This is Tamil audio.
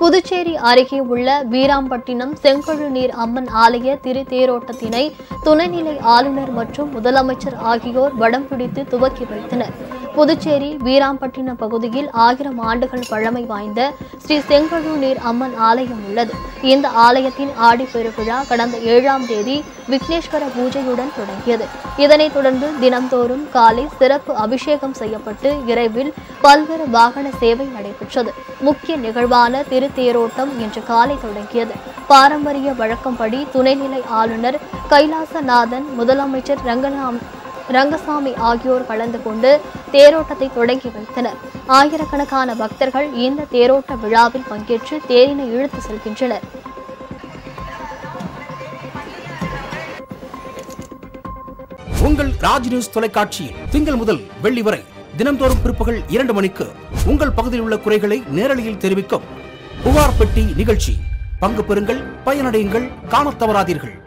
புதுச்சேரி அருகே உள்ள வீராம்பட்டினம் செங்கழு நீர் அம்மன் ஆலய திருத்தேரோட்டத்தினை துணைநிலை ஆளுநர் மற்றும் முதலமைச்சர் ஆகியோர் வடம் பிடித்து துவக்கி வைத்தனர் புதுச்சேரி வீராம்பட்டினம் பகுதியில் ஆயிரம் ஆண்டுகள் பழமை வாய்ந்த ஸ்ரீ செங்கழுநீர் அம்மன் ஆலயம் உள்ளது இந்த ஆலயத்தின் ஆடி பெருவிழா கடந்த ஏழாம் தேதி விக்னேஸ்வர பூஜையுடன் தொடங்கியது இதனைத் தொடர்ந்து தினம்தோறும் காலை சிறப்பு அபிஷேகம் செய்யப்பட்டு இரவில் பல்வேறு வாகன சேவை நடைபெற்றது முக்கிய நிகழ்வான திருத்தேரோட்டம் இன்று காலை தொடங்கியது பாரம்பரிய வழக்கம்படி துணைநிலை ஆளுநர் கைலாசநாதன் முதலமைச்சர் ரங்கநாம் ரங்கசாமி ஆகியோர் கலந்து கொண்டு தேரோட்டத்தை தொடங்கி வைத்தனர் ஆயிரக்கணக்கான பக்தர்கள் இந்த தேரோட்ட விழாவில் பங்கேற்று தேரினை இழுத்து செல்கின்றனர் உங்கள் ராஜ் நியூஸ் தொலைக்காட்சியில் திங்கள் முதல் வெள்ளி வரை தினம்தோறும் பிற்பகல் இரண்டு மணிக்கு உங்கள் பகுதியில் உள்ள குறைகளை நேரலையில் தெரிவிக்கும் புகார் பெட்டி நிகழ்ச்சி பங்கு பெறுங்கள் பயனடையுங்கள் காணத் தவறாதீர்கள்